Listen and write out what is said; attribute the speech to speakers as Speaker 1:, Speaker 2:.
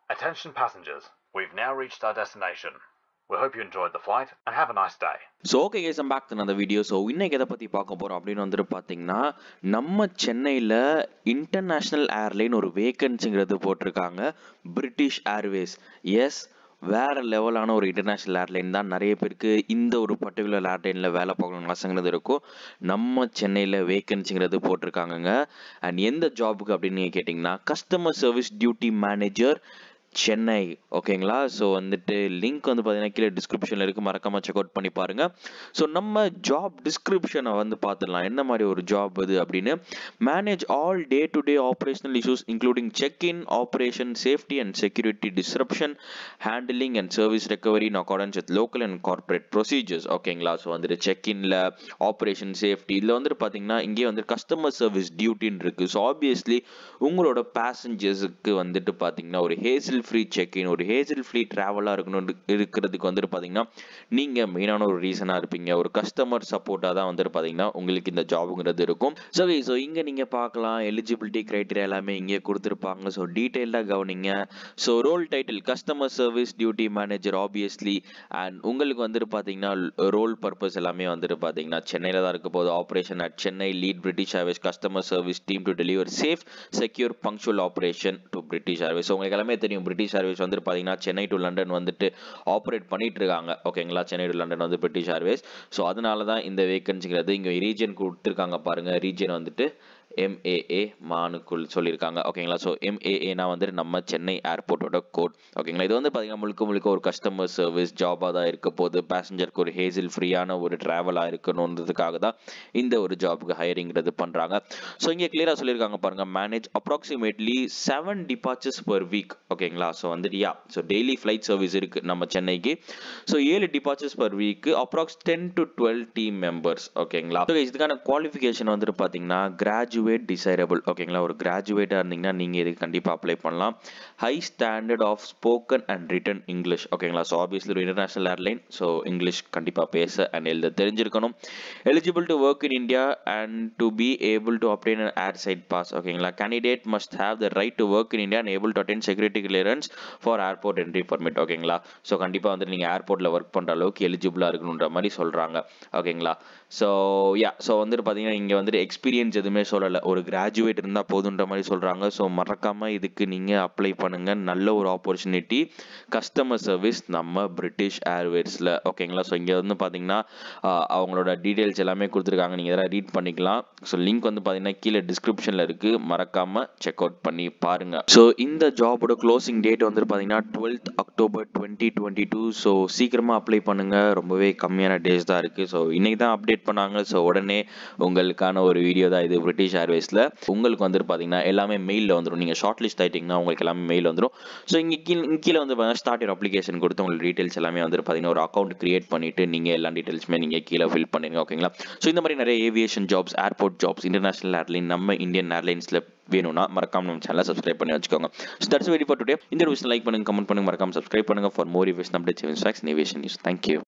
Speaker 1: Attention passengers, we've now reached our destination. We hope you enjoyed the flight and have a nice day.
Speaker 2: So okay guys back அந்த video so இன்னைக்கு எதை பற்றி பார்க்க போகிறோம் அப்படின்னு வந்துட்டு பார்த்தீங்கன்னா நம்ம சென்னையில் இன்டர்நேஷ்னல் ஏர்லைன் ஒரு வேக்கன்சிங்கிறது போட்டிருக்காங்க பிரிட்டிஷ் ஏர்வேஸ் எஸ் வேற லெவலான ஒரு இன்டர்நேஷ்னல் ஏர்லைன் தான் நிறைய பேருக்கு இந்த ஒரு பர்டிகுலர் ஏர்லைனில் வேலை பார்க்கணும்னு ஆசைங்கிறது இருக்கும் நம்ம சென்னையில் வேக்கன்சிங்கிறது போட்டிருக்காங்கங்க அண்ட் எந்த ஜாபுக்கு அப்படின்னு நீங்கள் கேட்டிங்கன்னா customer service duty manager Chennai ஓகேங்களா ஸோ வந்துட்டு லிங்க் வந்து பார்த்தீங்கன்னா கீழே டிஸ்கிரிப்ஷனில் இருக்குது மறக்காமல் செக் அவுட் பண்ணி பாருங்கள் ஸோ நம்ம ஜாப் டிஸ்கிரிப்ஷனை வந்து பார்த்துடலாம் என்ன மாதிரி ஒரு ஜாப் அது அப்படின்னு manage all day to day operational issues including check in operation safety and security disruption handling and service recovery in accordance with local and corporate procedures ஓகேங்களா ஸோ வந்துட்டு செக் இன்ல ஆப்ரேஷன் சேஃப்டி இதில் வந்துட்டு பார்த்தீங்கன்னா இங்கே வந்து கஸ்டமர் சர்வீஸ் டியூட்டின்னு இருக்குது so obviously உங்களோட பேசஞ்சர்ஸுக்கு வந்துட்டு பார்த்தீங்கன்னா ஒரு ஹேசில் ஃப்ரீ செக் இன் ஒரு ஹேசில் ஃப்ரீ ட்ராவலாக இருக்கணும் இருக்கிறதுக்கு வந்துட்டு பார்த்தீங்கன்னா நீங்கள் மெயினான ஒரு ரீசனாக இருப்பீங்க ஒரு கஸ்டமர் சப்போர்ட்டாக தான் வந்துட்டு பார்த்தீங்கன்னா உங்களுக்கு இந்த ஜாபுங்கிறது இருக்கும் ஸோ ஸோ இங்கே நீங்கள் பார்க்கலாம் எலிஜிபிலிட்டி க்ரைட்டீரியா எல்லாமே இங்கே கொடுத்துருப்பாங்க ஸோ டீட்டெயில்டாக கவனிங்க so role title customer service duty manager obviously and உங்களுக்கு வந்துட்டு பார்த்தீங்கன்னா ரோல் பர்பஸ் எல்லாமே வந்துட்டு பார்த்தீங்கன்னா சென்னையில் தான் இருக்க போகுது operation at Chennai lead British Airways customer service team to deliver safe secure punctual operation to British Airways உங்களுக்கு எல்லாமே தெரியும் பிரிட்டிஷ் ஏர்வேஸ் வந்துட்டு பார்த்தீங்கன்னா சென்னை டு லண்டன் வந்துட்டு ஆப்ரேட் பண்ணிட்டு இருக்காங்க ஓகேங்களா சென்னை டு லண்டன் வந்து பிரிட்டிஷ் ஏர்வேஸ் ஸோ அதனால தான் இந்த வேகன்சிங்கிறது இங்கே ரீஜன் கொடுத்துருக்காங்க பாருங்க ரீஜன் வந்துட்டு எம்ஏஏ மானுக்குள் சொல்லியிருக்காங்க ஓகேங்களா ஸோ எம்ஏஏனா வந்துட்டு நம்ம சென்னை ஏர்போர்ட்டோட கோட் ஓகேங்களா இது வந்து பார்த்தீங்கன்னா முழுக்க முழுக்க ஒரு கஸ்டமர் சர்வீஸ் ஜாபாக தான் இருக்க போது பேசஞ்சருக்கு ஒரு ஹேசில் ஃப்ரீயான ஒரு ட்ராவலாக இருக்கணுன்றதுக்காக தான் இந்த ஒரு ஜாபுக்கு ஹையரிங்கிறது பண்ணுறாங்க ஸோ இங்கே கிளியராக சொல்லியிருக்காங்க பாருங்க manage approximately seven departures per week ஓகேங்களா ஸோ வந்துட்டு yeah so daily flight service இருக்குது நம்ம சென்னைக்கு ஸோ ஏழு departures per week approx ten to twelve team members ஓகேங்களா ஸோ இதுக்கான குவாலிஃபிகேஷன் வந்துட்டு பார்த்தீங்கன்னா கிராஜுவேட் டிசைரபிள் ஓகேங்களா ஒரு கிராஜுவேட்டாக இருந்தீங்கன்னா நீங்கள் இதுக்கு கண்டிப்பாக அப்ளை பண்ணலாம் high standard of spoken and written English ஓகேங்களா ஸோ ஆப்வியஸ்லி ஒரு இன்டர்நேஷனல் ஏர்லைன் ஸோ இங்கிலீஷ் கண்டிப்பாக பேச அண்ட் எழுத தெரிஞ்சிருக்கணும் eligible to work in India and to be able to obtain an air side pass ஓகேங்களா candidate must have the right to work in India and able to attain security clearance for airport entry permit ஓகேங்களா so கண்டிப்பாக வந்து நீங்கள் ஏர்போர்ட்டில் work பண்ணுற அளவுக்கு எலிஜிபிளாக இருக்கணுன்ற மாதிரி சொல்கிறாங்க ஓகேங்களா ஸோ யா ஸோ வந்துட்டு பார்த்தீங்கன்னா இங்கே வந்துட்டு எக்ஸ்பீரியன்ஸ் எதுவுமே சொல்லலை ஒரு கிராஜுவேட் இருந்தால் போதுன்ற மாதிரி சொல்கிறாங்க ஸோ மறக்காமல் இதுக்கு நீங்கள் அப்ளை பண்ணுங்கள் நல்ல ஒரு ஆப்பர்ச்சுனிட்டி கஸ்டமர் சர்வீஸ் நம்ம பிரிட்டிஷ் ஏர்வேஸில் ஓகேங்களா ஸோ இங்கே வந்து பார்த்தீங்கன்னா அவங்களோட டீட்டெயில்ஸ் எல்லாமே கொடுத்துருக்காங்க நீங்கள் இதெல்லாம் ரீட் பண்ணிக்கலாம் ஸோ லிங்க் வந்து பார்த்தீங்கன்னா கீழே டிஸ்கிரிப்ஷனில் இருக்குது மறக்காமல் செக் அவுட் பண்ணி பாருங்கள் ஸோ இந்த ஜாபோட க்ளோசிங் டேட் வந்துட்டு பார்த்தீங்கன்னா twelfth October twenty twenty two so சீக்கிரமாக அப்ளை பண்ணுங்கள் ரொம்பவே கம்மியான டேஸ் தான் இருக்குது ஸோ இன்றைக்கி தான் அப்டேட் பண்ணாங்க ஸோ உடனே உங்களுக்கான ஒரு வீடியோ தான் இது பிரிட்டிஷ் ஏர்வேஸில் உங்களுக்கு வந்துட்டு பார்த்தீங்கன்னா எல்லாமே மெயிலில் வந்துடும் நீங்கள் ஷார்ட் லிஸ்ட் ஆகிட்டிங்கன்னா உங்களுக்கு எல்லாமே மெயில் வந்துடும் ஸோ இங்கே கீழே இங்கே கீழே வந்து பார்த்தீங்கன்னா ஸ்டார்ட் யூர் அப்ளிகேஷன் கொடுத்து உங்களுக்கு டீட்டெயில்ஸ் எல்லாமே வந்துட்டு பார்த்தீங்கன்னா ஒரு அக்கௌண்ட் கிரியேட் பண்ணிவிட்டு நீங்கள் எல்லா டீட்டெயில்ஸுமே நீங்கள் கீழே ஃபில் பண்ணிடுங்க ஓகேங்களா ஸோ இந்த மாதிரி நிறைய aviation jobs airport jobs international airline நம்ம இந்தியன் ஏர்லைன்ஸில் வேணும்னா மறக்காம நம்ம சேனலை சப்ஸ்கிரைப் பண்ணி வச்சுக்கோங்க so that's very for today இந்த விஷயம் லைக் பண்ணுங்க கமெண்ட் பண்ணுங்க மறக்காம சப்ஸ்கிரைப் பண்ணுங்க for more aviation updates facts aviation news thank you